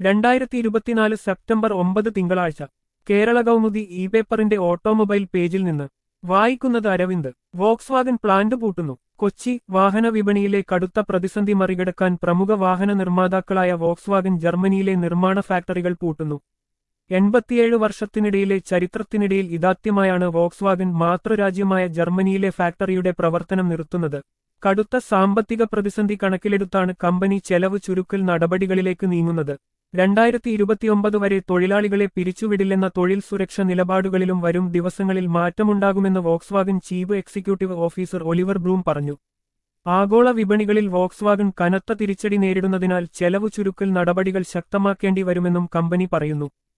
രണ്ടായിരത്തി ഇരുപത്തിനാല് സെപ്റ്റംബർ ഒമ്പത് തിങ്കളാഴ്ച കേരള കൗമുദി ഇ പേപ്പറിന്റെ ഓട്ടോമൊബൈൽ പേജിൽ നിന്ന് വായിക്കുന്നത് അരവിന്ദ് വോക്സ്വാഗൻ പ്ലാന്റ് പൂട്ടുന്നു കൊച്ചി വാഹന വിപണിയിലെ കടുത്ത പ്രതിസന്ധി മറികടക്കാൻ പ്രമുഖ വാഹന നിർമ്മാതാക്കളായ വോക്സ്വാഗൻ ജർമ്മനിയിലെ നിർമ്മാണ ഫാക്ടറികൾ പൂട്ടുന്നു എൺപത്തിയേഴ് വർഷത്തിനിടയിലെ ചരിത്രത്തിനിടയിൽ ഇതാദ്യമായാണ് വോക്സ്വാഗൻ മാതൃരാജ്യമായ ജർമ്മനിയിലെ ഫാക്ടറിയുടെ പ്രവർത്തനം നിർത്തുന്നത് കടുത്ത സാമ്പത്തിക പ്രതിസന്ധി കണക്കിലെടുത്താണ് കമ്പനി ചെലവ് ചുരുക്കൽ നടപടികളിലേക്ക് നീങ്ങുന്നത് രണ്ടായിരത്തി ഇരുപത്തിയൊമ്പത് വരെ തൊഴിലാളികളെ പിരിച്ചുവിടില്ലെന്ന തൊഴിൽ സുരക്ഷ നിലപാടുകളിലും വരും ദിവസങ്ങളിൽ മാറ്റമുണ്ടാകുമെന്ന് Volkswagen chief executive officer Oliver Blume പറഞ്ഞു ആഗോള വിപണികളിൽ വോക്സ്വാഗൻ കനത്ത തിരിച്ചടി നേരിടുന്നതിനാൽ ചെലവ് ചുരുക്കൽ നടപടികൾ ശക്തമാക്കേണ്ടി വരുമെന്നും കമ്പനി പറയുന്നു